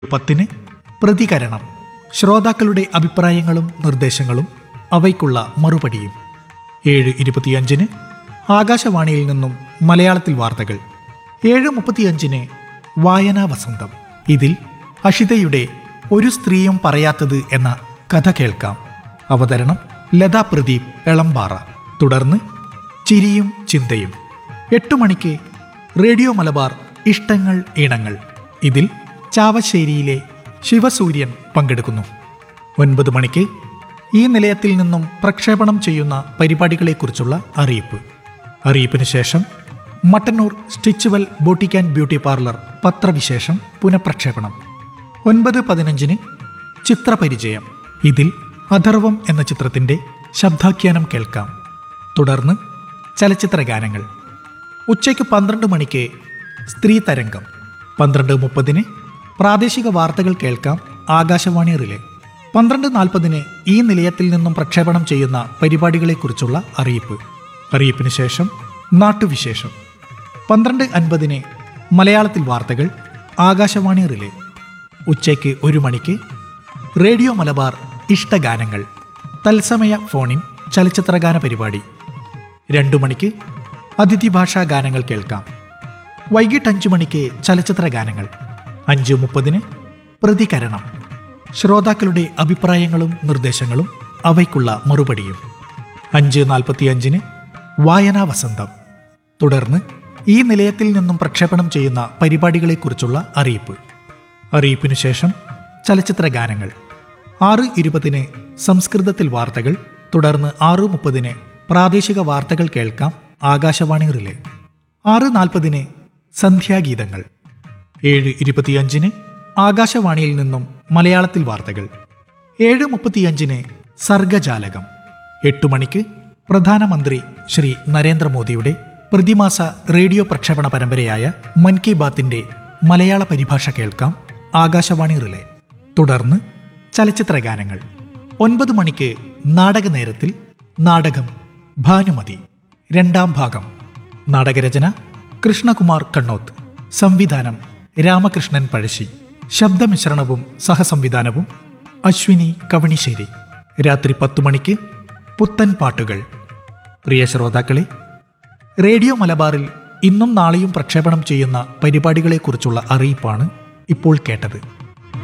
പത്തിന് പ്രതികരണം ശ്രോതാക്കളുടെ അഭിപ്രായങ്ങളും നിർദ്ദേശങ്ങളും അവയ്ക്കുള്ള മറുപടിയും ഏഴ് ഇരുപത്തിയഞ്ചിന് ആകാശവാണിയിൽ നിന്നും മലയാളത്തിൽ വാർത്തകൾ ഏഴ് മുപ്പത്തിയഞ്ചിന് വായനാ വസന്തം ഇതിൽ അഷിതയുടെ ഒരു സ്ത്രീയും പറയാത്തത് എന്ന കഥ കേൾക്കാം അവതരണം ലതാ പ്രദീപ് എളമ്പാറ തുടർന്ന് ചിരിയും ചിന്തയും എട്ടു മണിക്ക് റേഡിയോ മലബാർ ഇഷ്ടങ്ങൾ ഇണങ്ങൾ ഇതിൽ ചാവശ്ശേരിയിലെ ശിവസൂര്യൻ പങ്കെടുക്കുന്നു ഒൻപത് മണിക്ക് ഈ നിലയത്തിൽ നിന്നും പ്രക്ഷേപണം ചെയ്യുന്ന പരിപാടികളെക്കുറിച്ചുള്ള അറിയിപ്പ് അറിയിപ്പിന് ശേഷം Mattannur Stitchual boutique and beauty parlour പത്രവിശേഷം പുനഃപ്രക്ഷേപണം ഒൻപത് പതിനഞ്ചിന് ചിത്രപരിചയം ഇതിൽ അഥർവം എന്ന ചിത്രത്തിന്റെ ശബ്ദാഖ്യാനം കേൾക്കാം തുടർന്ന് ചലച്ചിത്ര ഗാനങ്ങൾ ഉച്ചയ്ക്ക് പന്ത്രണ്ട് മണിക്ക് സ്ത്രീ തരംഗം പന്ത്രണ്ട് മുപ്പതിന് പ്രാദേശിക വാർത്തകൾ കേൾക്കാം ആകാശവാണി റിലേ പന്ത്രണ്ട് നാൽപ്പതിന് ഈ നിലയത്തിൽ നിന്നും പ്രക്ഷേപണം ചെയ്യുന്ന പരിപാടികളെക്കുറിച്ചുള്ള അറിയിപ്പ് അറിയിപ്പിന് ശേഷം നാട്ടുവിശേഷം പന്ത്രണ്ട് അൻപതിന് മലയാളത്തിൽ വാർത്തകൾ ആകാശവാണി റിലേ ഉച്ചയ്ക്ക് ഒരു മണിക്ക് റേഡിയോ മലബാർ ഇഷ്ടഗാനങ്ങൾ തത്സമയ ഫോണിൻ ചലച്ചിത്രഗാന പരിപാടി രണ്ടു മണിക്ക് അതിഥി ഭാഷാ ഗാനങ്ങൾ കേൾക്കാം വൈകിട്ട് അഞ്ചു മണിക്ക് ചലച്ചിത്ര ഗാനങ്ങൾ അഞ്ച് മുപ്പതിന് പ്രതികരണം ശ്രോതാക്കളുടെ അഭിപ്രായങ്ങളും നിർദ്ദേശങ്ങളും അവയ്ക്കുള്ള മറുപടിയും അഞ്ച് നാൽപ്പത്തിയഞ്ചിന് വായനാ വസന്തം തുടർന്ന് ഈ നിലയത്തിൽ നിന്നും പ്രക്ഷേപണം ചെയ്യുന്ന പരിപാടികളെക്കുറിച്ചുള്ള അറിയിപ്പ് അറിയിപ്പിനു ശേഷം ചലച്ചിത്ര ഗാനങ്ങൾ ആറ് ഇരുപതിന് സംസ്കൃതത്തിൽ വാർത്തകൾ തുടർന്ന് ആറ് മുപ്പതിന് പ്രാദേശിക വാർത്തകൾ കേൾക്കാം ആകാശവാണി റിലേ ആറ് നാൽപ്പതിന് സന്ധ്യാഗീതങ്ങൾ ഏഴ് ഇരുപത്തിയഞ്ചിന് ആകാശവാണിയിൽ നിന്നും മലയാളത്തിൽ വാർത്തകൾ ഏഴ് മുപ്പത്തിയഞ്ചിന് സർഗജാലകം എട്ടു മണിക്ക് പ്രധാനമന്ത്രി ശ്രീ നരേന്ദ്രമോദിയുടെ പ്രതിമാസ റേഡിയോ പ്രക്ഷേപണ പരമ്പരയായ മൻ കി ബാത്തിന്റെ മലയാള പരിഭാഷ കേൾക്കാം ആകാശവാണി റിലേ തുടർന്ന് ചലച്ചിത്ര ഗാനങ്ങൾ ഒൻപത് മണിക്ക് നാടക നേരത്തിൽ നാടകം ഭാനുമതി രണ്ടാം ഭാഗം നാടകരചന കൃഷ്ണകുമാർ കണ്ണോത്ത് സംവിധാനം രാമകൃഷ്ണൻ പഴശ്ശി ശബ്ദമിശ്രണവും സഹസംവിധാനവും അശ്വിനി കവണിശ്ശേരി രാത്രി പത്തു മണിക്ക് പുത്തൻ പാട്ടുകൾ പ്രിയ ശ്രോതാക്കളെ റേഡിയോ മലബാറിൽ ഇന്നും നാളെയും പ്രക്ഷേപണം ചെയ്യുന്ന പരിപാടികളെക്കുറിച്ചുള്ള അറിയിപ്പാണ് ഇപ്പോൾ കേട്ടത്